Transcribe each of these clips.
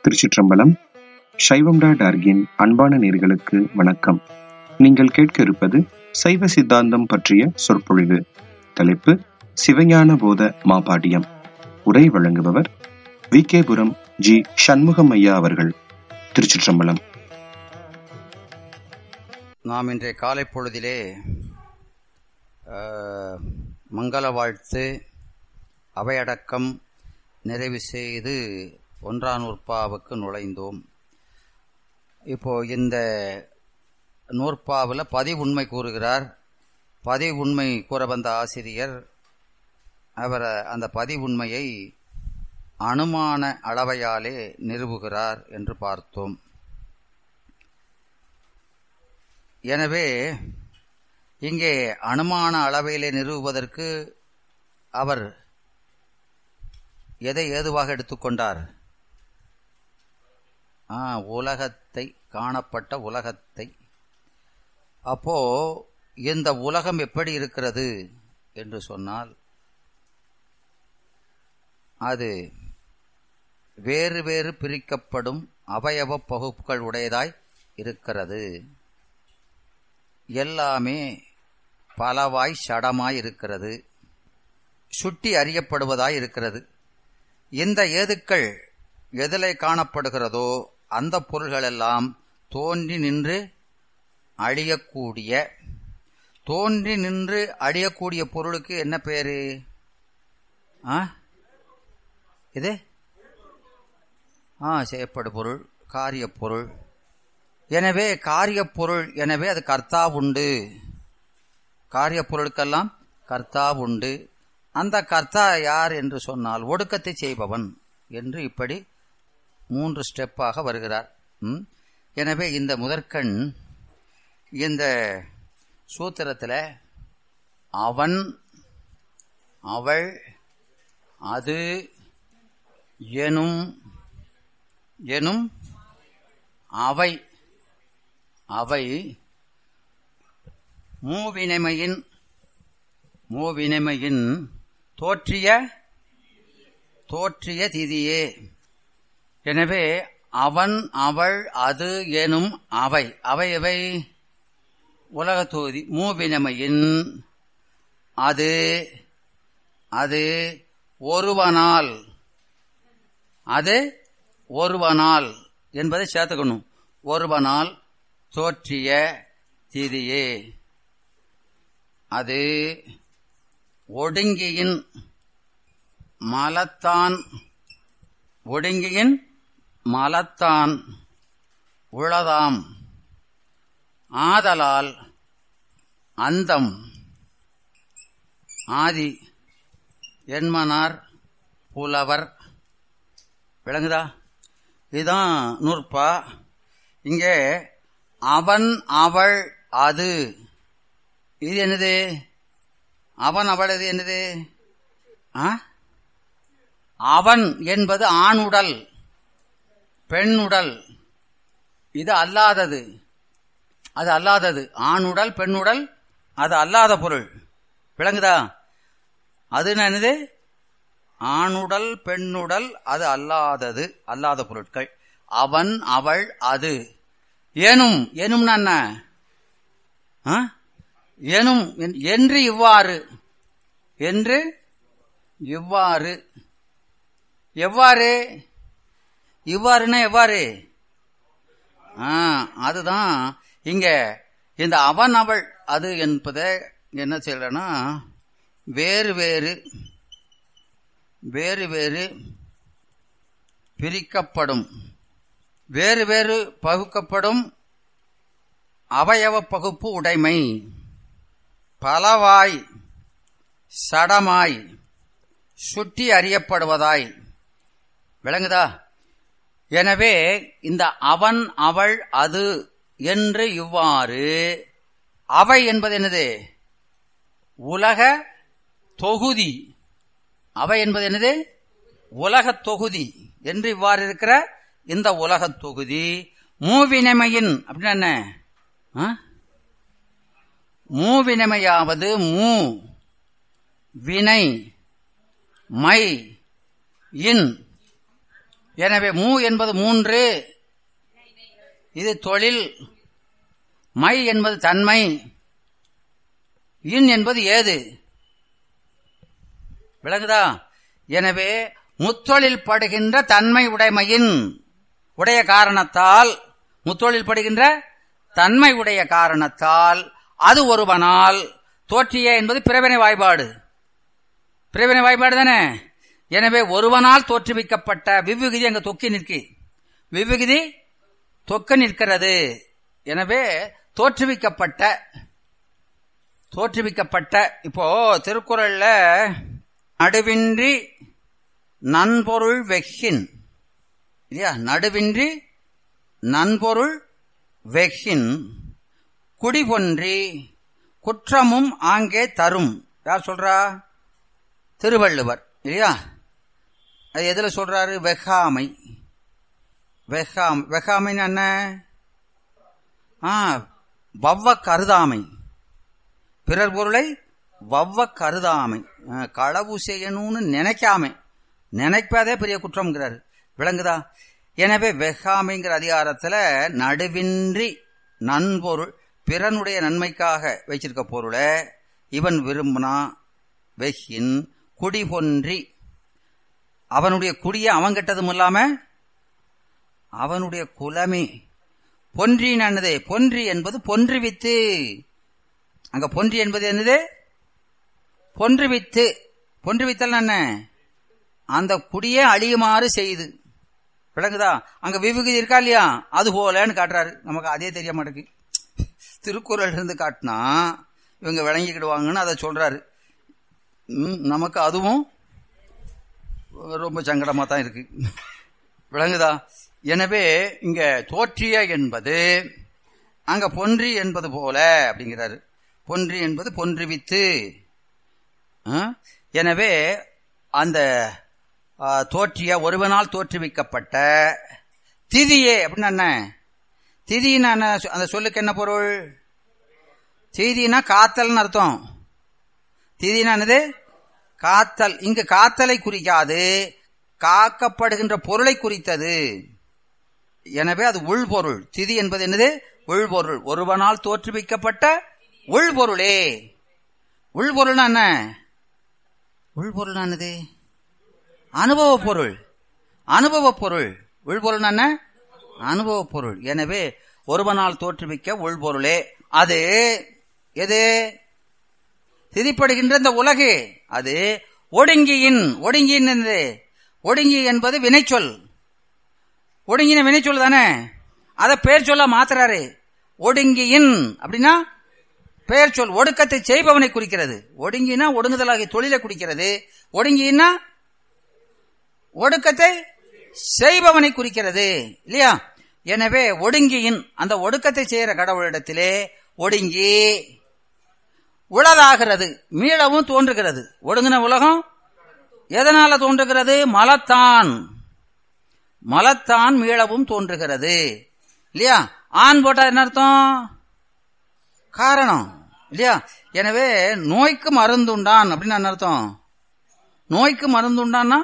திருச்சிற்றம்பலம் சைவம் டாட் ஆர்கின் அன்பான நேர்களுக்கு வணக்கம் நீங்கள் கேட்க இருப்பது சைவ சித்தாந்தம் பற்றிய சொற்பொழிவு தலைப்பு சிவஞான போத மாபாடியம் உரை வழங்குபவர் வி கேபுரம் ஜி சண்முகம் ஐயா அவர்கள் திருச்சிற்றம்பலம் நாம் இன்றைய காலை பொழுதிலே அஹ், மங்கள வாழ்த்து அவையடக்கம் நிறைவு செய்து ஒன்றாம் நூற்பாவுக்கு நுழைந்தோம் இப்போ இந்த நூற்பாவில் பதிவுண்மை கூறுகிறார் பதிவுண்மை கூற வந்த ஆசிரியர் அவர் அந்த பதிவுண்மையை அனுமான அளவையாலே நிறுவுகிறார் என்று பார்த்தோம் எனவே இங்கே அனுமான அளவையிலே நிறுவுவதற்கு அவர் எதை ஏதுவாக எடுத்துக்கொண்டார் ஆ உலகத்தை காணப்பட்ட உலகத்தை அப்போ இந்த உலகம் எப்படி இருக்கிறது என்று சொன்னால் அது வேறு வேறு பிரிக்கப்படும் அவயவ பகுப்புகள் உடையதாய் இருக்கிறது எல்லாமே பலவாய் சடமாய் இருக்கிறது சுட்டி அறியப்படுவதாய் இருக்கிறது இந்த ஏதுக்கள் எதிலே காணப்படுகிறதோ அந்த பொருள்களெல்லாம் தோன்றி நின்று அழியக்கூடிய தோன்றி நின்று அழியக்கூடிய பொருளுக்கு என்ன பேரு ஆ இது ஆ செய்யப்படு பொருள் காரியப் பொருள் எனவே காரியப் பொருள் எனவே அது கர்த்தா உண்டு காரியப் பொருளுக்கெல்லாம் கர்த்தா உண்டு அந்த கர்த்தா யார் என்று சொன்னால் ஒடுக்கத்தை செய்பவன் என்று இப்படி மூன்று ஸ்டெப்பாக வருகிறார் ம்? எனவே இந்த முதற்கண் இந்த சூத்திரத்தில் அவன் அவள் அது எனும் எனும் அவை அவை மூவினைமையின் மூவினைமையின் தோற்றிய தோற்றிய திதியே எனவே அவன் அவள் அது எனும் அவை அவை எவை உலகத்தொகுதி மூவினமையின் அது அது ஒருவனால் அது ஒருவனால் என்பதை சேர்த்துக்கணும் ஒருவனால் தோற்றிய திதியே அது ஒடுங்கியின் மலத்தான் ஒடுங்கியின் மலத்தான் உளதாம் ஆதலால் அந்தம் ஆதி என்மனார் புலவர் விளங்குதா இதுதான் நூற்பா இங்கே அவன் அவள் அது இது என்னது அவன் அவள் இது என்னது ஆ? அவன் என்பது ஆணுடல் பெண்ணுடல் இது அல்லாதது அது அல்லாதது ஆணுடல் பெண்ணுடல் அது அல்லாத பொருள் விளங்குதா அது என்னது ஆணுடல் பெண்ணுடல் அது அல்லாதது அல்லாத பொருட்கள் அவன் அவள் அது எனும் எனும்னா என்ன ஆ? எனும் என்- என்று இவ்வாறு என்று இவ்வாறு எவ்வாறு இவ்வாறுன்னா எவ்வாறு ஆ அதுதான் இங்க இந்த அவன் அவள் அது என்பதை என்ன செய்யலன்னா வேறு வேறு வேறு வேறு பிரிக்கப்படும் வேறு வேறு பகுக்கப்படும் அவயவ பகுப்பு உடைமை பலவாய் சடமாய் சுற்றி அறியப்படுவதாய் விளங்குதா எனவே இந்த அவன் அவள் அது என்று இவ்வாறு அவை என்பது என்னது உலக தொகுதி அவை என்பது என்னது உலகத் தொகுதி என்று இவ்வாறு இருக்கிற இந்த உலகத் தொகுதி மூவினைமையின் அப்படின்னா என்ன ஆ? மூவினைமையாவது மூ வினை மை இன் எனவே மூ என்பது மூன்று இது தொழில் மை என்பது தன்மை இன் என்பது ஏது விளங்குதா எனவே முத்தொழில் படுகின்ற தன்மை உடைமையின் உடைய காரணத்தால் முத்தொழில் படுகின்ற தன்மை உடைய காரணத்தால் அது ஒருவனால் தோற்றிய என்பது பிறவினை வாய்பாடு பிறவினை வாய்பாடு தானே எனவே ஒருவனால் தோற்றுவிக்கப்பட்ட விவ்விகுதி அங்க தொக்கி நிற்கு விவ்விகுதி தொக்க நிற்கிறது எனவே தோற்றுவிக்கப்பட்ட தோற்றுவிக்கப்பட்ட இப்போ திருக்குறள்ல நடுவின்றி நன்பொருள் வெக்கின் இல்லையா நடுவின்றி நன்பொருள் வெக்கின் குடிபொன்றி குற்றமும் ஆங்கே தரும் யார் சொல்றா திருவள்ளுவர் இல்லையா அது எதுல சொல்றாரு வெகாமை வெகாம் வெகாமைன்னு என்ன ஆ வவ்வ கருதாமை பிறர் பொருளை வவ்வ கருதாமை ஆ, களவு செய்யணும்னு நினைக்காம நினைப்பதே பெரிய குற்றம்ங்கிறாரு விளங்குதா எனவே வெகாமைங்கிற அதிகாரத்துல நடுவின்றி நன்பொருள் பிறனுடைய நன்மைக்காக வச்சிருக்க பொருளை இவன் விரும்பினா வெகின் குடி பொன்றி அவனுடைய குடியை அவன் கெட்டதும் இல்லாம அவனுடைய குலமே பொன்றின் என்னது பொன்றி என்பது பொன்றி வித்து அங்க பொன்றி என்பது என்னது பொன்றி வித்து பொன்றி வித்தல் என்ன அந்த குடியே அழியுமாறு செய்யுது விளங்குதா அங்க விவிகுதி இருக்கா இல்லையா அது போலன்னு காட்டுறாரு நமக்கு அதே தெரிய மாட்டேங்குது திருக்குறள் இருந்து காட்டினா இவங்க விளங்கிக்கிடுவாங்கன்னு அதை சொல்றாரு ம், நமக்கு அதுவும் ரொம்ப சங்கடமா தான் இருக்கு விளங்குதா எனவே இங்க தோற்றிய என்பது அங்க பொன்றி என்பது போல அப்படிங்கிறாரு பொன்றி என்பது பொன்றுவித்து ஆ? எனவே அந்த ஆ, தோற்றிய ஒருவனால் தோற்றுவிக்கப்பட்ட திதியே அப்படின்னு என்ன திதின்னா என்ன அந்த சொல்லுக்கு என்ன பொருள் திதினா காத்தல்னு அர்த்தம் திதினா என்னது காத்தல் இங்கு காத்தலை குறிக்காது காக்கப்படுகின்ற பொருளை குறித்தது எனவே அது உள்பொருள் திதி என்பது என்னது உள்பொருள் ஒருவனால் தோற்றுவிக்கப்பட்ட உள்பொருளே உள்பொருள்னா என்ன உள்பொருள்னா என்னது அனுபவ பொருள் அனுபவ பொருள் உள்பொருள்னா என்ன அனுபவ பொருள் எனவே ஒருவனால் தோற்றுவிக்க உள்பொருளே அது எது திதிப்படுகின்ற இந்த உலகு அது ஒடுங்கியின் ஒடுங்கியின் என்னது ஒடுங்கி என்பது வினைச்சொல் ஒடுங்கின வினைச்சொல் தானே அத பேர் சொல்ல மாத்துறாரு ஒடுங்கியின் அப்படின்னா பெயர் சொல் ஒடுக்கத்தை செய்பவனை குறிக்கிறது ஒடுங்கினா ஒடுங்குதலாகிய தொழிலை குறிக்கிறது ஒடுங்கினா ஒடுக்கத்தை செய்பவனை குறிக்கிறது இல்லையா எனவே ஒடுங்கியின் அந்த ஒடுக்கத்தை செய்யற கடவுளிடத்திலே ஒடுங்கி உளதாகிறது மீளவும் தோன்றுகிறது ஒடுங்கின உலகம் எதனால தோன்றுகிறது மலத்தான் மலத்தான் மீளவும் தோன்றுகிறது இல்லையா ஆண் போட்டா என்ன அர்த்தம் காரணம் இல்லையா எனவே நோய்க்கு மருந்துண்டான் அப்படின்னு என்ன அர்த்தம் நோய்க்கு மருந்துண்டான்னா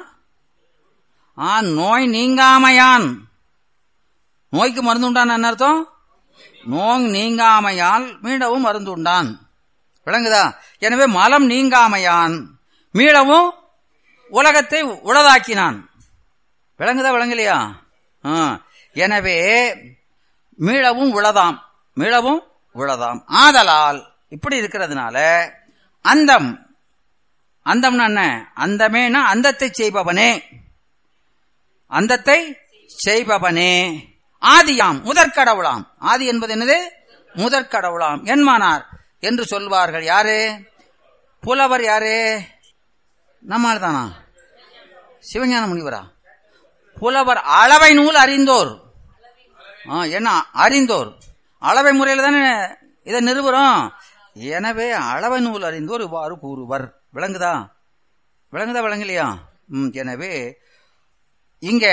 ஆ நோய் நீங்காமையான் நோய்க்கு மருந்துண்டான் என்ன அர்த்தம் நோய் நீங்காமையால் மீளவும் மருந்துண்டான் விளங்குதா எனவே மலம் நீங்காமையான் மீளவும் உலகத்தை உளதாக்கினான் விளங்குதா விளங்கலையா ஆ, எனவே மீளவும் உளதாம் மீளவும் உளதாம் ஆதலால் இப்படி இருக்கிறதுனால அந்தம் அந்தம்னா என்ன அந்தமேனா அந்தத்தை செய்பவனே அந்தத்தை செய்பவனே ஆதியாம் முதற்கடவுளாம் ஆதி என்பது என்னது முதற்கடவுளாம் என்மானார் என்று சொல்வார்கள் யாரு புலவர் யாரு நம்மால் தானா சிவஞான முனிவரா புலவர் அளவை நூல் அறிந்தோர் ஆ, என்ன அறிந்தோர் அளவை முறையில் தானே இதை நிறுவுறோம் எனவே அளவை நூல் அறிந்தோர் இவ்வாறு கூறுவர் விளங்குதா விளங்குதா விளங்கலையா ம், எனவே இங்க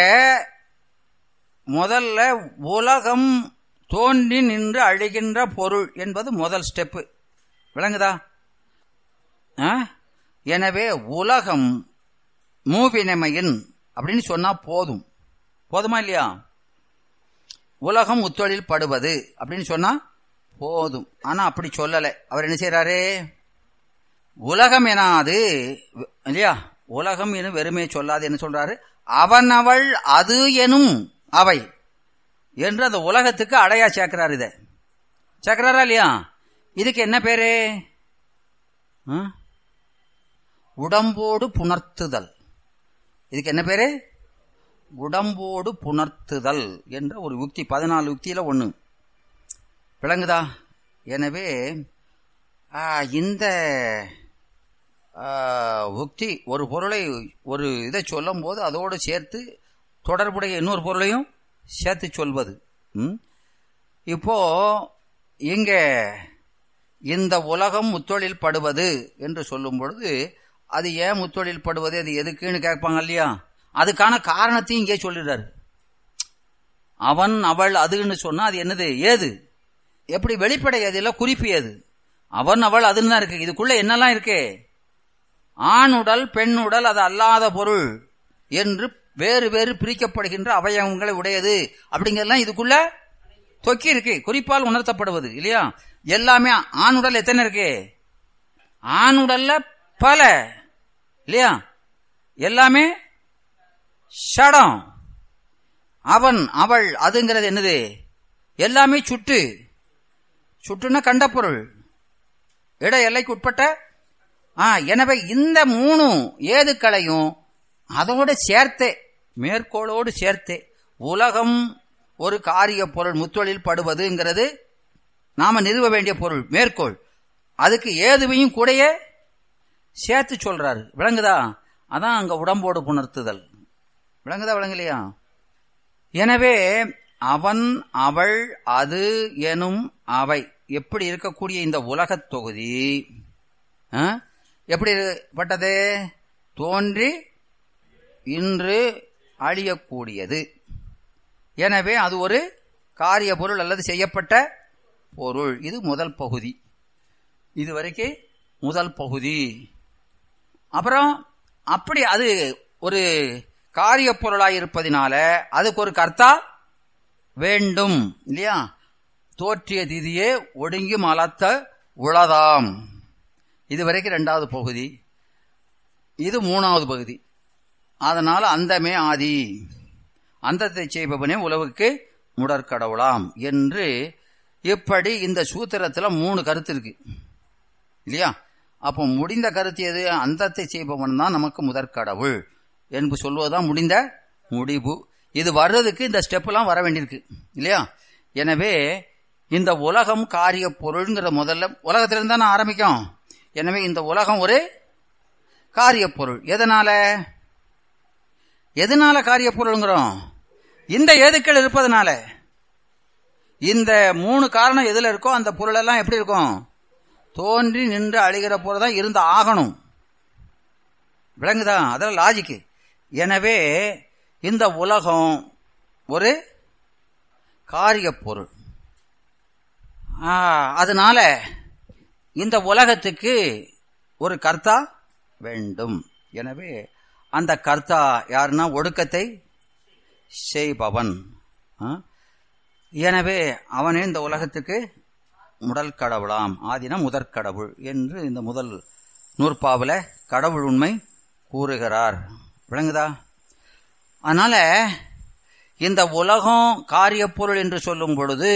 முதல்ல உலகம் தோன்றி நின்று அழிகின்ற பொருள் என்பது முதல் ஸ்டெப்பு விளங்குதா ஆ? எனவே உலகம் மூவினமையின் அப்படின்னு சொன்னா போதும் போதுமா இல்லையா உலகம் முத்தொழில் படுவது அப்படின்னு சொன்னா போதும் ஆனா அப்படி சொல்லல அவர் என்ன செய்யறாரு உலகம் எனாது இல்லையா உலகம் எனும் வெறுமே சொல்லாது என்ன சொல்றாரு அவன் அவள் அது எனும் அவை என்று அந்த உலகத்துக்கு அடையா சேர்க்கிறார் இத சேர்க்கிறாரா இல்லையா இதுக்கு என்ன பேரு ஆ? உடம்போடு புணர்த்துதல் இதுக்கு என்ன பேரு உடம்போடு புணர்த்துதல் என்ற ஒரு யுக்தி பதினாலு யுக்தியில ஒண்ணு விளங்குதா எனவே ஆ, இந்த ஆ, உக்தி ஒரு பொருளை ஒரு இதை சொல்லும் போது அதோடு சேர்த்து தொடர்புடைய இன்னொரு பொருளையும் சேர்த்து சொல்வது ம்? இப்போ இங்க இந்த உலகம் முத்தொழில் படுவது என்று சொல்லும் பொழுது அது ஏன் முத்தொழில் படுவது அது எதுக்குன்னு கேட்பாங்க இல்லையா அதுக்கான காரணத்தையும் இங்கே சொல்லிடுறாரு அவன் அவள் அதுன்னு சொன்னா அது என்னது ஏது எப்படி வெளிப்படை அது இல்ல குறிப்பு ஏது அவன் அவள் அதுன்னு தான் இருக்கு இதுக்குள்ள என்னெல்லாம் இருக்கு ஆணுடல் பெண்ணுடல் அது அல்லாத பொருள் என்று வேறு வேறு பிரிக்கப்படுகின்ற அவயவங்களை உடையது அப்படிங்கறதெல்லாம் இதுக்குள்ள தொக்கி இருக்கு குறிப்பால் உணர்த்தப்படுவது இல்லையா எல்லாமே ஆணுடல் எத்தனை இருக்கு ஆணுடல்ல பல இல்லையா எல்லாமே ஷடம் அவன் அவள் அதுங்கிறது என்னது எல்லாமே சுட்டு சுட்டுன்னா கண்ட பொருள் இட எல்லைக்கு உட்பட்ட ஆ எனவே இந்த மூணு ஏதுக்களையும் அதோட சேர்த்தே மேற்கோளோடு சேர்த்தே உலகம் ஒரு காரிய பொருள் முத்தொழில் படுவதுங்கிறது நாம நிறுவ வேண்டிய பொருள் மேற்கோள் அதுக்கு ஏதுவையும் கூடயே சேர்த்து சொல்றாரு விளங்குதா அதான் அங்க உடம்போடு புணர்த்துதல் விளங்குதா விளங்கலையா எனவே அவன் அவள் அது எனும் அவை எப்படி இருக்கக்கூடிய இந்த உலகத் தொகுதி ஆ? எப்படிப்பட்டது தோன்றி இன்று அழியக்கூடியது எனவே அது ஒரு காரிய பொருள் அல்லது செய்யப்பட்ட பொருள் இது முதல் பகுதி இது வரைக்கும் முதல் பகுதி அப்புறம் அப்படி அது ஒரு காரிய பொருளாய் இருப்பதினால அதுக்கு ஒரு கர்த்தா வேண்டும் இல்லையா தோற்றிய திதியே ஒடுங்கி மலத்த உளதாம் இது வரைக்கும் ரெண்டாவது பகுதி இது மூணாவது பகுதி அதனால அந்தமே ஆதி அந்தத்தை செய்பவனே உலகுக்கு முடற்கடவுளாம் என்று இப்படி இந்த சூத்திரத்துல மூணு கருத்து இருக்கு இல்லையா அப்போ முடிந்த கருத்து எது அந்தத்தை செய்பவன் தான் நமக்கு முதற்கடவுள் என்று சொல்வதுதான் முடிந்த முடிவு இது வர்றதுக்கு இந்த ஸ்டெப்லாம் வர வேண்டியிருக்கு இல்லையா எனவே இந்த உலகம் காரிய பொருள்ங்கிற முதல்ல உலகத்திலிருந்து தானே ஆரம்பிக்கும் எனவே இந்த உலகம் ஒரு காரிய பொருள் எதனால எதனால காரிய பொருள்ங்கிறோம் இந்த ஏதுக்கள் இருப்பதனால இந்த மூணு காரணம் எதுல இருக்கோ அந்த பொருள் எல்லாம் எப்படி இருக்கும் தோன்றி நின்று அழிகிற பொருள் தான் இருந்து ஆகணும் விளங்குதா அதெல்லாம் லாஜிக்கு எனவே இந்த உலகம் ஒரு காரிய பொருள் ஆ, அதனால இந்த உலகத்துக்கு ஒரு கர்த்தா வேண்டும் எனவே அந்த கர்த்தா யாருன்னா ஒடுக்கத்தை செய்பவன் ஆ? எனவே அவனே இந்த உலகத்துக்கு முதல் கடவுளாம் ஆதின முதற் கடவுள் என்று இந்த முதல் நூற்பாவுல கடவுள் உண்மை கூறுகிறார் விளங்குதா அதனால இந்த உலகம் காரிய பொருள் என்று சொல்லும் பொழுது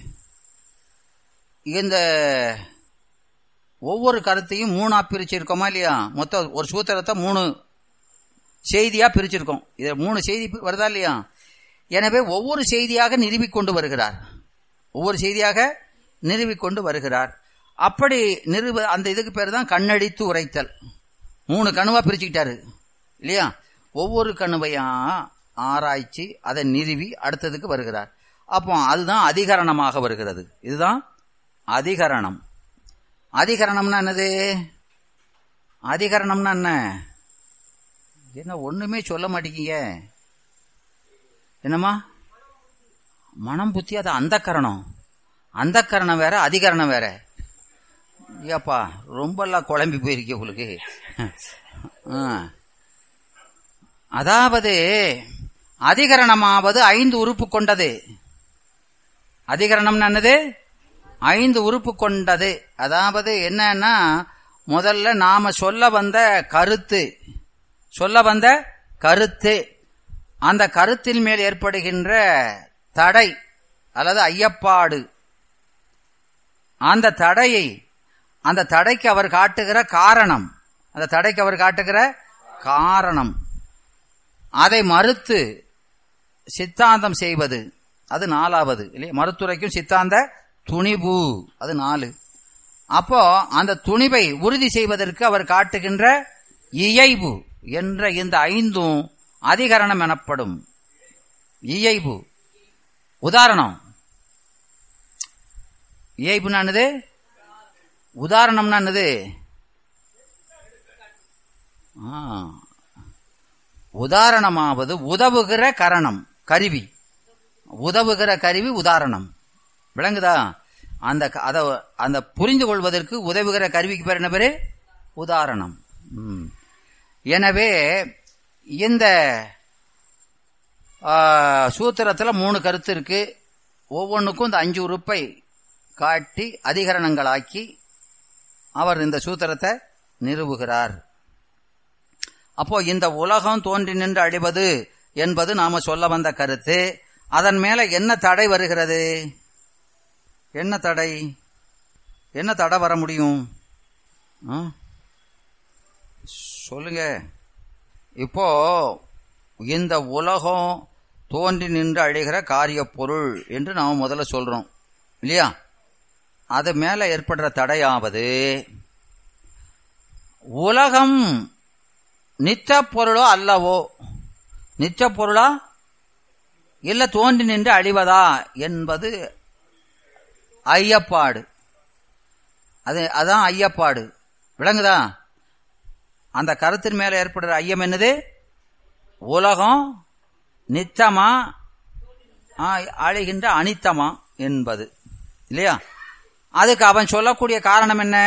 இந்த ஒவ்வொரு கருத்தையும் மூணா பிரிச்சிருக்கோமா இல்லையா மொத்தம் ஒரு சூத்திரத்தை மூணு செய்தியா பிரிச்சிருக்கோம் இது மூணு செய்தி வருதா இல்லையா எனவே ஒவ்வொரு செய்தியாக நிறுவிக் கொண்டு வருகிறார் ஒவ்வொரு செய்தியாக நிறுவிக் கொண்டு வருகிறார் அப்படி நிறுவ அந்த இதுக்கு பேர் தான் கண்ணடித்து உரைத்தல் மூணு கணுவா பிரிச்சுக்கிட்டாரு இல்லையா ஒவ்வொரு கணுவையா ஆராய்ச்சி அதை நிறுவி அடுத்ததுக்கு வருகிறார் அப்போ அதுதான் அதிகரணமாக வருகிறது இதுதான் அதிகரணம் அதிகரணம்னா என்னது அதிகரணம்னா என்ன என்ன ஒண்ணுமே சொல்ல மாட்டேங்கீங்க என்னம்மா மனம் புத்தி அது அந்த கரணம் அந்த கரணம் வேற அதிகரணம் வேற ஏப்பா ரொம்பலாம் குழம்பி போயிருக்கே உங்களுக்கு ஆ. அதாவது அதிகரணமாவது ஐந்து உறுப்பு கொண்டது அதிகரணம் என்னது ஐந்து உறுப்பு கொண்டது அதாவது என்னன்னா முதல்ல நாம சொல்ல வந்த கருத்து சொல்ல வந்த கருத்து அந்த கருத்தின் மேல் ஏற்படுகின்ற தடை அல்லது ஐயப்பாடு அந்த தடையை அந்த தடைக்கு அவர் காட்டுகிற காரணம் அந்த தடைக்கு அவர் காட்டுகிற காரணம் அதை மறுத்து சித்தாந்தம் செய்வது அது நாலாவது இல்லையா மருத்துவரைக்கும் சித்தாந்த துணிவு அது நாலு அப்போ அந்த துணிவை உறுதி செய்வதற்கு அவர் காட்டுகின்ற இயைபு என்ற இந்த ஐந்தும் அதிகரணம் எனப்படும் இயைபு உதாரணம் இயைபுன்னா என்னது உதாரணம்னா என்னது ஆ. உதாரணமாவது உதவுகிற கரணம் கருவி உதவுகிற கருவி உதாரணம் விளங்குதா அந்த க- அத அந்த புரிந்து கொள்வதற்கு உதவுகிற கருவிக்கு பேர் என்ன பேரு உதாரணம் ம். எனவே இந்த ஆ, சூத்திரத்துல மூணு கருத்து இருக்கு ஒவ்வொன்றுக்கும் இந்த அஞ்சு உறுப்பை காட்டி அதிகரணங்களாக்கி அவர் இந்த சூத்திரத்தை நிறுவுகிறார் அப்போ இந்த உலகம் தோன்றி நின்று அழிவது என்பது நாம சொல்ல வந்த கருத்து அதன் மேல என்ன தடை வருகிறது என்ன தடை என்ன தடை வர முடியும் ஆ? சொல்லுங்க இப்போ இந்த உலகம் தோன்றி நின்று அழிகிற காரியப் பொருள் என்று நாம முதல்ல சொல்றோம் இல்லையா அது மேல ஏற்படுற தடையாவது உலகம் நித்த பொருளோ அல்லவோ நிச்ச பொருளா இல்ல தோன்றி நின்று அழிவதா என்பது ஐயப்பாடு அது அதான் ஐயப்பாடு விளங்குதா அந்த கருத்தின் மேல ஏற்படுற ஐயம் என்னது உலகம் நித்தமா ஆ, அழிகின்ற அனித்தமா என்பது இல்லையா அதுக்கு அவன் சொல்லக்கூடிய காரணம் என்ன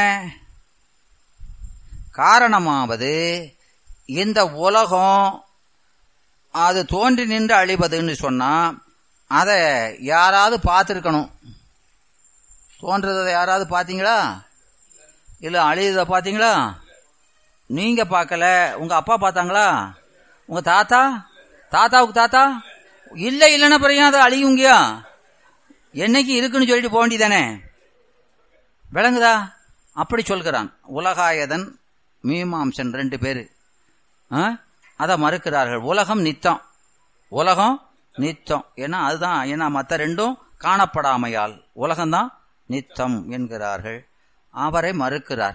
காரணமாவது இந்த உலகம் அது தோன்றி நின்று அழிவதுன்னு சொன்னா அதை யாராவது பார்த்துருக்கணும் தோன்றதை யாராவது பார்த்தீங்களா இல்ல அழியதை பார்த்தீங்களா நீங்க பார்க்கல உங்க அப்பா பார்த்தாங்களா உங்க தாத்தா தாத்தாவுக்கு தாத்தா இல்ல இல்லைன்னா பிறகு ஏன் அதை அழியுங்கயா என்னைக்கு இருக்குன்னு சொல்லிட்டு போக வேண்டியதானே விளங்குதா அப்படி சொல்கிறான் உலகாயதன் மீமாம்சன் ரெண்டு பேரு ஆ? அதை மறுக்கிறார்கள் உலகம் நித்தம் உலகம் நித்தம் ஏன்னா அதுதான் ஏன்னா மற்ற ரெண்டும் காணப்படாமையால் உலகம்தான் நித்தம் என்கிறார்கள் அவரை மறுக்கிறார்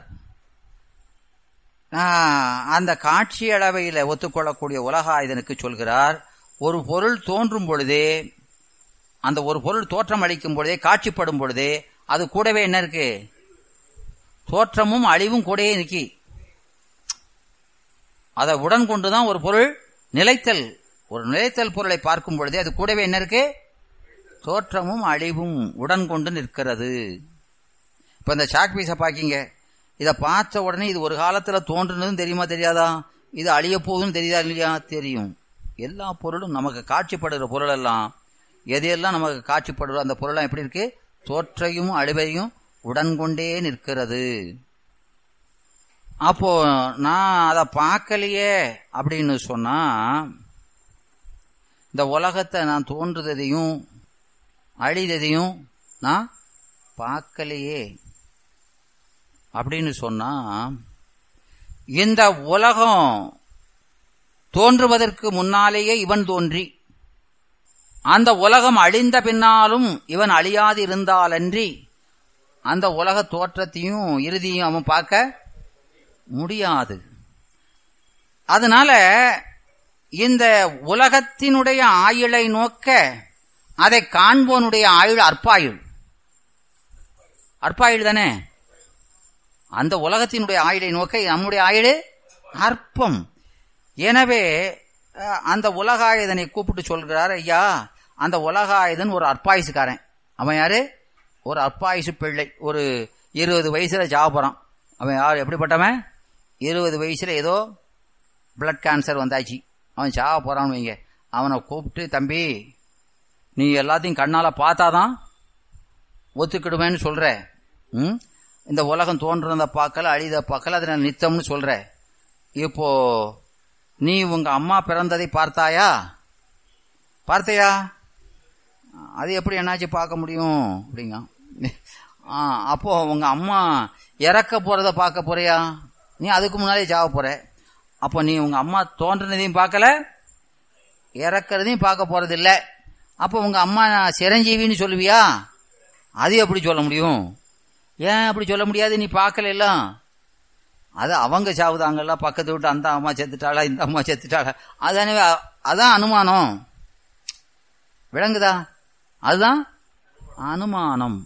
ஆ, அந்த காட்சி அளவையில் ஒத்துக்கொள்ளக்கூடிய உலகாயுதனுக்கு சொல்கிறார் ஒரு பொருள் தோன்றும் பொழுதே அந்த ஒரு பொருள் தோற்றம் அளிக்கும் பொழுதே காட்சிப்படும் பொழுதே அது கூடவே என்ன இருக்கு தோற்றமும் அழிவும் கூடயே நிக்கி அதை உடன் கொண்டுதான் ஒரு பொருள் நிலைத்தல் ஒரு நிலைத்தல் பொருளை பார்க்கும் பொழுதே அது கூடவே என்ன இருக்கு தோற்றமும் அழிவும் உடன் கொண்டு நிற்கிறது இப்ப இந்த சாக் பீஸை பாக்கிங்க இதை பார்த்த உடனே இது ஒரு காலத்துல தோன்றுனதும் தெரியுமா தெரியாதா இது அழிய போகுதுன்னு தெரியுதா இல்லையா தெரியும் எல்லா பொருளும் நமக்கு காட்சிப்படுகிற பொருள் எல்லாம் எதையெல்லாம் நமக்கு காட்சிப்படுறோ அந்த பொருளெல்லாம் எப்படி இருக்கு தோற்றையும் அழிவையும் உடன் கொண்டே நிற்கிறது அப்போ நான் அதை பார்க்கலையே அப்படின்னு சொன்னா இந்த உலகத்தை நான் தோன்றுறதையும் அழிததையும் நான் பார்க்கலையே அப்படின்னு சொன்னா இந்த உலகம் தோன்றுவதற்கு முன்னாலேயே இவன் தோன்றி அந்த உலகம் அழிந்த பின்னாலும் இவன் அழியாது இருந்தாலன்றி அந்த உலக தோற்றத்தையும் இறுதியும் அவன் பார்க்க முடியாது அதனால இந்த உலகத்தினுடைய ஆயுளை நோக்க அதை காண்போனுடைய ஆயுள் அற்பாயுள் அற்பாயுள் தானே அந்த உலகத்தினுடைய ஆயுளை நோக்க நம்முடைய ஆயுள் அற்பம் எனவே அஹ், அந்த உலகாயுதனை கூப்பிட்டு சொல்கிறார் ஐயா அந்த உலகாயுதன் ஒரு அற்பாயுசுக்காரன் அவன் யாரு ஒரு அற்பாயுசு பிள்ளை ஒரு இருபது வயசுல சாவ போறான் அவன் யார் எப்படிப்பட்டவன் இருபது வயசுல ஏதோ பிளட் கேன்சர் வந்தாச்சு அவன் சாவ போறான்னு வைங்க அவனை கூப்பிட்டு தம்பி நீ எல்லாத்தையும் கண்ணால பார்த்தாதான் ஒத்துக்கிடுவேன்னு சொல்ற ம்? இந்த உலகம் தோன்றத பார்க்கல அழித பார்க்கல அதை நான் நித்தம்னு சொல்ற இப்போ நீ உங்க அம்மா பிறந்ததை பார்த்தாயா பார்த்தையா அது எப்படி என்னாச்சு பார்க்க முடியும் அப்படிங்க ஆ, அப்போ உங்க அம்மா இறக்க போறத பார்க்க போறியா நீ அதுக்கு முன்னாலே சாவ போற அப்போ நீ உங்க அம்மா தோன்றினதையும் பார்க்கல இறக்குறதையும் பார்க்க போறது இல்ல அப்போ உங்க அம்மா சிரஞ்சீவின்னு சொல்லுவியா அது எப்படி சொல்ல முடியும் ஏன் அப்படி சொல்ல முடியாது நீ பார்க்கல எல்லாம் அது அவங்க சாவுதாங்கல்ல பக்கத்து விட்டு அந்த அம்மா செத்துட்டாளா இந்த அம்மா செத்துட்டாளா அதானே அதான் அனுமானம் விளங்குதா அதுதான் அனுமானம்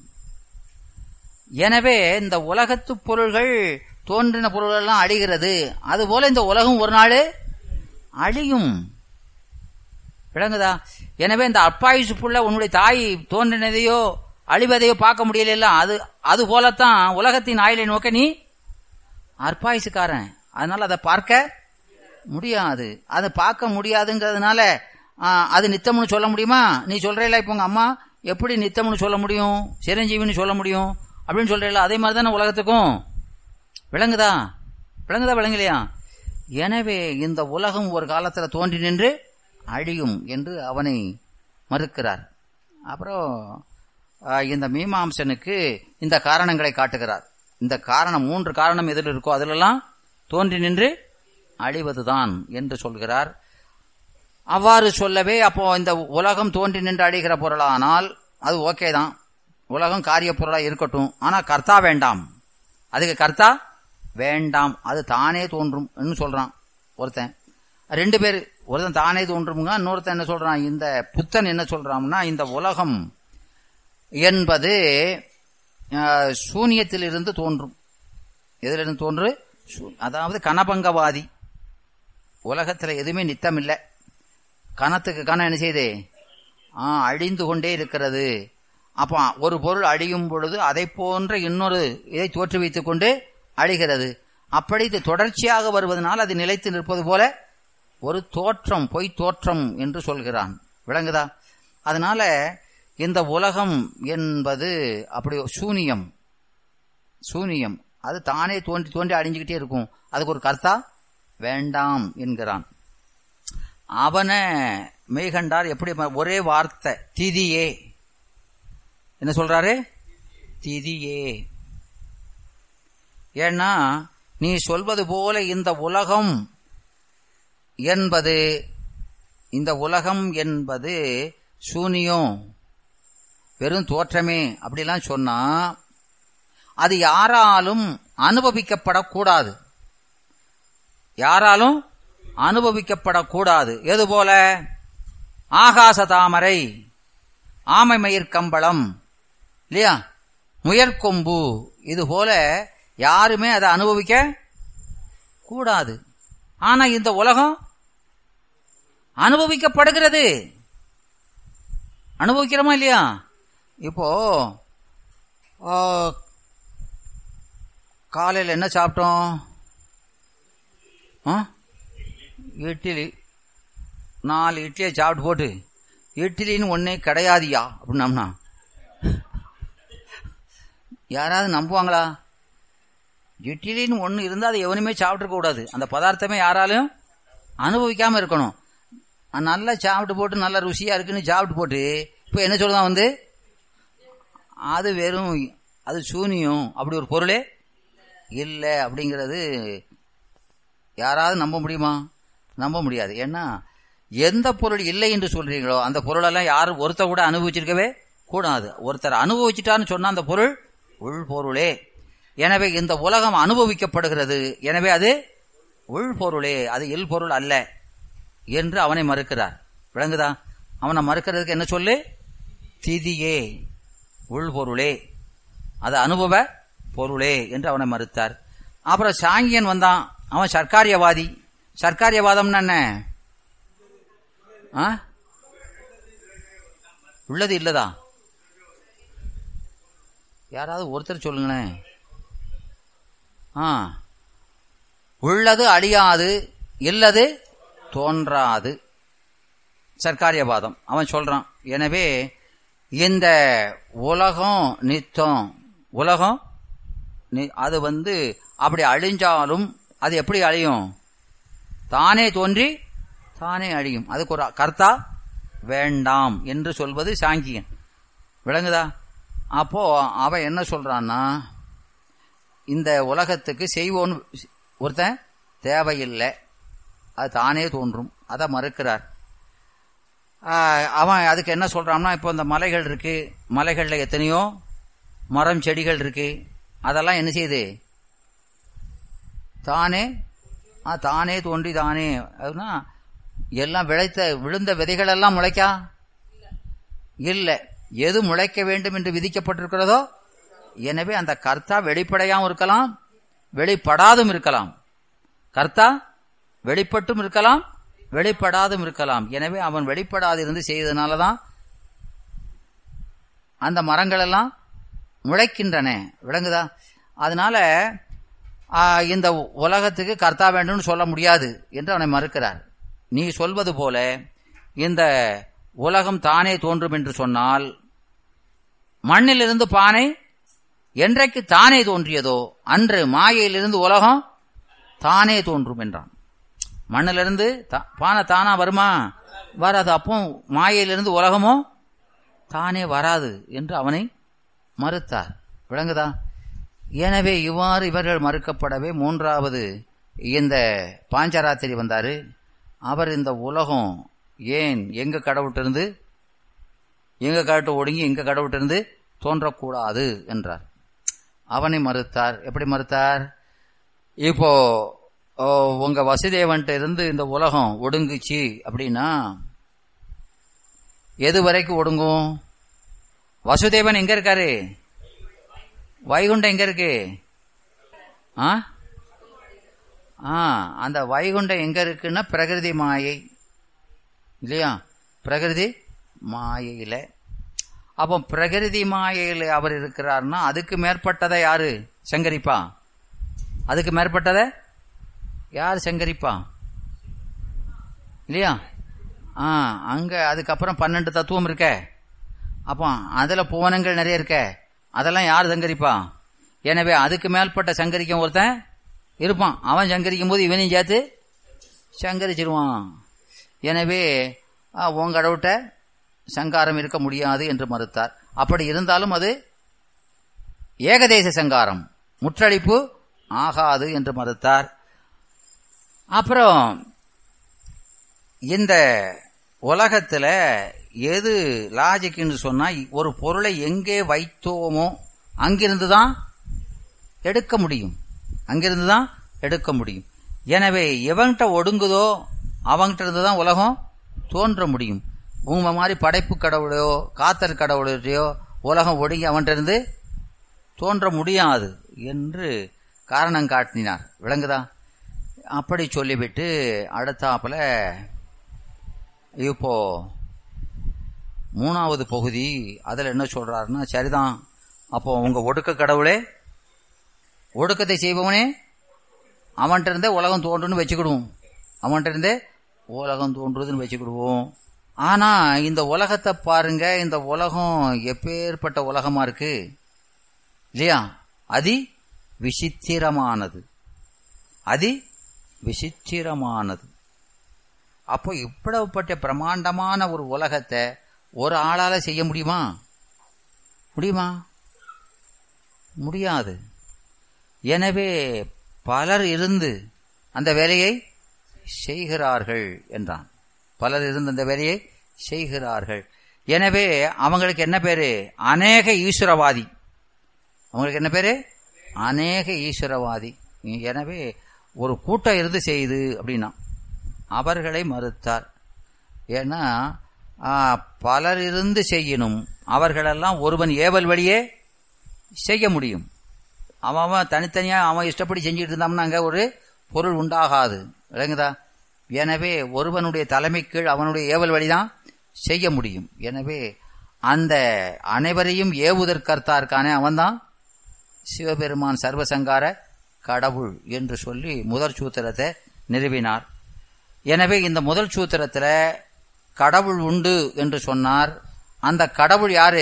எனவே இந்த உலகத்து பொருள்கள் தோன்றின பொருள்கள் எல்லாம் அழிகிறது அதுபோல இந்த உலகம் ஒரு நாள் அழியும் விளங்குதா எனவே இந்த அப்பாயுசு புள்ள உன்னுடைய தாய் தோன்றினதையோ அழிவதையோ பார்க்க முடியல அது அது போலத்தான் உலகத்தின் ஆயுளை நோக்க நீ அற்பாயுசுக்காரன் அதனால அதை பார்க்க முடியாது அதை பார்க்க முடியாதுங்கிறதுனால ஆ, அது நித்தம்னு சொல்ல முடியுமா நீ சொல்றேல இப்போ உங்க அம்மா எப்படி நித்தம்னு சொல்ல முடியும் சிரஞ்சீவின்னு சொல்ல முடியும் அப்படின்னு சொல்றேல அதே மாதிரி தானே உலகத்துக்கும் விளங்குதா விளங்குதா விளங்கலையா எனவே இந்த உலகம் ஒரு காலத்துல தோன்றி நின்று அழியும் என்று அவனை மறுக்கிறார் அப்புறம் ஆ, இந்த மீமாம்சனுக்கு இந்த காரணங்களை காட்டுகிறார் இந்த காரணம் மூன்று காரணம் எதில் இருக்கோ அதிலெல்லாம் தோன்றி நின்று அழிவதுதான் என்று சொல்கிறார் அவ்வாறு சொல்லவே அப்போ இந்த உலகம் தோன்றி நின்று அழிகிற பொருளானால் அது ஓகே தான் உலகம் காரிய பொருளா இருக்கட்டும் ஆனா கர்த்தா வேண்டாம் அதுக்கு கர்த்தா வேண்டாம் அது தானே தோன்றும் சொல்றான் ஒருத்தன் ரெண்டு பேர் ஒருத்தன் தானே தோன்றுமுங்க இன்னொருத்தன் என்ன சொல்றான் இந்த புத்தன் என்ன சொல்றான்னா இந்த உலகம் என்பது அஹ், சூனியத்திலிருந்து தோன்றும் எதிலிருந்து தோன்று சூ- அதாவது கனபங்கவாதி உலகத்துல எதுவுமே நித்தம் இல்லை கணத்துக்கு கணம் என்ன செய்யுது ஆ, அழிந்து கொண்டே இருக்கிறது அப்ப ஒரு பொருள் அழியும் பொழுது அதை போன்ற இன்னொரு இதை தோற்றுவித்துக் கொண்டு அழிகிறது அப்படி இது தொடர்ச்சியாக வருவதனால் அது நிலைத்து நிற்பது போல ஒரு தோற்றம் பொய் தோற்றம் என்று சொல்கிறான் விளங்குதா அதனால இந்த உலகம் என்பது அப்படி சூனியம் சூனியம் அது தானே தோன்றி தோன்றி அழிஞ்சுக்கிட்டே இருக்கும் அதுக்கு ஒரு கர்த்தா வேண்டாம் என்கிறான் அவனை மெய்கண்டார் எப்படி ம- ஒரே வார்த்தை திதியே என்ன சொல்றாரு திதியே ஏன்னா நீ சொல்வது போல இந்த உலகம் என்பது இந்த உலகம் என்பது சூனியம் வெறும் தோற்றமே அப்படிலாம் சொன்னா அது யாராலும் அனுபவிக்கப்படக்கூடாது யாராலும் அனுபவிக்கப்படக்கூடாது எது போல ஆகாச தாமரை ஆமை மயிர் கம்பளம் இல்லையா முயற்கொம்பு இது போல யாருமே அதை அனுபவிக்க கூடாது ஆனா இந்த உலகம் அனுபவிக்கப்படுகிறது அனுபவிக்கிறோமா இல்லையா இப்போ ஆ, காலையில் என்ன சாப்பிட்டோம் ஆ? இட்லி நாலு இட்லியை சாப்பிட்டு போட்டு இட்லின்னு ஒன்னே கிடையாதியா அப்படின்னம்னா யாராவது நம்புவாங்களா இட்லின்னு ஒன்று இருந்தால் அதை எவனுமே சாப்பிட்டுருக்க கூடாது அந்த பதார்த்தமே யாராலும் அனுபவிக்காம இருக்கணும் அஹ் நல்லா சாப்பிட்டு போட்டு நல்லா ருசியா இருக்குன்னு சாப்பிட்டு போட்டு இப்போ என்ன சொல்லுதான் வந்து அது வெறும் அது சூனியம் அப்படி ஒரு பொருளே இல்லை அப்படிங்கிறது யாராவது நம்ப முடியுமா நம்ப முடியாது ஏன்னா எந்த பொருள் இல்லை என்று சொல்றீங்களோ அந்த பொருளெல்லாம் யாரும் ஒருத்தர் கூட அனுபவிச்சிருக்கவே கூடாது ஒருத்தர் அனுபவிச்சிட்டான்னு சொன்னா அந்த பொருள் உள்பொருளே எனவே இந்த உலகம் அனுபவிக்கப்படுகிறது எனவே அது உள்பொருளே அது இல் பொருள் அல்ல என்று அவனை மறுக்கிறார் விளங்குதா அவனை மறுக்கிறதுக்கு என்ன சொல்லு திதியே உள்பொருளே அது அனுபவ பொருளே என்று அவனை மறுத்தார் அப்புறம் சாங்கியன் வந்தான் அவன் சர்க்காரியவாதி சர்க்காரியவாதம்னா என்ன ஆ? உள்ளது இல்லதா யாராவது ஒருத்தர் சொல்லுங்களேன் ஆ உள்ளது அழியாது இல்லது தோன்றாது சர்க்காரியவாதம் அவன் சொல்றான் எனவே இந்த உலகம் நித்தம் உலகம் நி- அது வந்து அப்படி அழிஞ்சாலும் அது எப்படி அழியும் தானே தோன்றி தானே அழியும் அதுக்கு ஒரு கர்த்தா வேண்டாம் என்று சொல்வது சாங்கியன் விளங்குதா அப்போ அவன் என்ன சொல்றான்னா இந்த உலகத்துக்கு செய்வோன்னு ஒருத்தன் தேவையில்லை அது தானே தோன்றும் அதை மறுக்கிறார் ஆஹ் அவன் அதுக்கு என்ன சொல்றான்னா இப்போ இந்த மலைகள் இருக்கு மலைகள்ல எத்தனையோ மரம் செடிகள் இருக்கு அதெல்லாம் என்ன செய்யுது தானே ஆ, தானே தோன்றி தானே அதுனா எல்லாம் விளைத்த விழுந்த விதைகள் எல்லாம் முளைக்கா இல்ல எது முளைக்க வேண்டும் என்று விதிக்கப்பட்டிருக்கிறதோ எனவே அந்த கர்த்தா வெளிப்படையாவும் இருக்கலாம் வெளிப்படாதும் இருக்கலாம் கர்த்தா வெளிப்பட்டும் இருக்கலாம் வெளிப்படாதும் இருக்கலாம் எனவே அவன் வெளிப்படாது இருந்து செய்ததுனாலதான் அந்த மரங்கள் எல்லாம் முளைக்கின்றன விளங்குதா அதனால ஆ, இந்த உலகத்துக்கு கர்த்தா வேண்டும்னு சொல்ல முடியாது என்று அவனை மறுக்கிறார் நீ சொல்வது போல இந்த உலகம் தானே தோன்றும் என்று சொன்னால் மண்ணிலிருந்து பானை என்றைக்கு தானே தோன்றியதோ அன்று மாயையிலிருந்து உலகம் தானே தோன்றும் என்றான் மண்ணிலிருந்து தா- பானை தானா வருமா வராது அப்போ மாயையிலிருந்து உலகமோ தானே வராது என்று அவனை மறுத்தார் விளங்குதா எனவே இவ்வாறு இவர்கள் மறுக்கப்படவே மூன்றாவது இந்த பாஞ்சராத்திரி வந்தாரு அவர் இந்த உலகம் ஏன் எங்க கடவுட்டிருந்து எங்க கடவுட்டு ஒடுங்கி எங்க கடவுட்டிருந்து தோன்றக்கூடாது என்றார் அவனை மறுத்தார் எப்படி மறுத்தார் இப்போ ஓ, உங்க வசுதேவன்ட்ட இருந்து இந்த உலகம் ஒடுங்குச்சு அப்படின்னா எது வரைக்கும் ஒடுங்கும் வசுதேவன் எங்க இருக்காரு வைகுண்டம் எங்க இருக்கு ஆ ஆ அந்த வைகுண்டம் எங்க இருக்குன்னா பிரகிருதி மாயை இல்லையா பிரகிருதி மாயையில அப்போ பிரகிருதி மாயையில அவர் இருக்கிறார்னா அதுக்கு மேற்பட்டதை யாரு சங்கரிப்பா அதுக்கு மேற்பட்டதை யார் சங்கரிப்பா இல்லையா ஆ அங்க அதுக்கப்புறம் பன்னெண்டு தத்துவம் இருக்க அப்போ அதுல புவனங்கள் நிறைய இருக்க அதெல்லாம் யார் சங்கரிப்பா எனவே அதுக்கு மேற்பட்ட சங்கரிக்கும் ஒருத்தன் இருப்பான் அவன் சங்கரிக்கும் போது இவனையும் சேர்த்து சங்கரிச்சிருவான் எனவே ஆ, உன் கடவுட்ட சங்காரம் இருக்க முடியாது என்று மறுத்தார் அப்படி இருந்தாலும் அது ஏகதேச சங்காரம் முற்றடிப்பு ஆகாது என்று மறுத்தார் அப்புறம் இந்த உலகத்துல எது லாஜிக்னு சொன்னா ஒரு பொருளை எங்கே வைத்தோமோ அங்கிருந்து தான் எடுக்க முடியும் அங்கிருந்து தான் எடுக்க முடியும் எனவே எவன்கிட்ட ஒடுங்குதோ அவன்கிட்ட இருந்து தான் உலகம் தோன்ற முடியும் உங்க மாதிரி படைப்பு கடவுளையோ காத்தல் கடவுளையோ உலகம் ஒடுங்கி அவன்கிட்ட இருந்து தோன்ற முடியாது என்று காரணம் காட்டினார் விளங்குதா அப்படி சொல்லிவிட்டு அடுத்தாப்புல இப்போ மூணாவது பகுதி அதுல என்ன சொல்றாருன்னா சரிதான் அப்போ உங்க ஒடுக்க கடவுளே ஒடுக்கத்தை செய்பவனே அவன்கிட்ட இருந்தே உலகம் தோன்றுன்னு வச்சுக்கிடுவோம் அவன்கிட்ட இருந்தே உலகம் தோன்றுதுன்னு வச்சுக்கிடுவோம் ஆனா இந்த உலகத்தை பாருங்க இந்த உலகம் எப்பேற்பட்ட உலகமா இருக்கு இல்லையா அதி விசித்திரமானது அதி விசித்திரமானது அப்போ இவ்வளவுப்பட்ட பிரமாண்டமான ஒரு உலகத்தை ஒரு ஆளால செய்ய முடியுமா முடியுமா முடியாது எனவே பலர் இருந்து அந்த வேலையை செய்கிறார்கள் என்றான் பலர் இருந்து அந்த வேலையை செய்கிறார்கள் எனவே அவங்களுக்கு என்ன பேரு அநேக ஈஸ்வரவாதி அவங்களுக்கு என்ன பேரு அநேக ஈஸ்வரவாதி எனவே ஒரு கூட்டம் இருந்து செய்யுது அப்படின்னா அவர்களை மறுத்தார் ஏன்னா ஆ, பலர் இருந்து செய்யணும் அவர்களெல்லாம் ஒருவன் ஏவல் வழியே செய்ய முடியும் அவன் அவன் தனித்தனியா அவன் இஷ்டப்படி செஞ்சுட்டு இருந்தான்னா அங்க ஒரு பொருள் உண்டாகாது விளங்குதா எனவே ஒருவனுடைய தலைமை கீழ் அவனுடைய ஏவல் வழிதான் செய்ய முடியும் எனவே அந்த அனைவரையும் ஏவுதற்கர்த்தா இருக்கானே அவன்தான் சிவபெருமான் சர்வசங்கார கடவுள் என்று சொல்லி முதல் சூத்திரத்தை நிறுவினார் எனவே இந்த முதல் சூத்திரத்துல கடவுள் உண்டு என்று சொன்னார் அந்த கடவுள் யாரு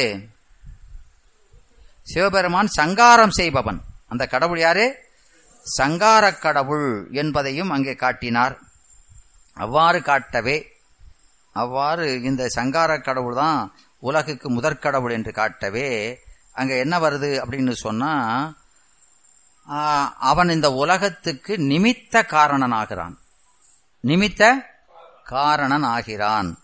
சிவபெருமான் சங்காரம் செய்பவன் அந்த கடவுள் யாரு சங்கார கடவுள் என்பதையும் அங்கே காட்டினார் அவ்வாறு காட்டவே அவ்வாறு இந்த சங்கார கடவுள் தான் உலகுக்கு முதற்கடவுள் என்று காட்டவே அங்க என்ன வருது அப்படின்னு சொன்னா ஆ, அவன் இந்த உலகத்துக்கு நிமித்த காரணனாகிறான் நிமித்த காரணன் ஆகிறான்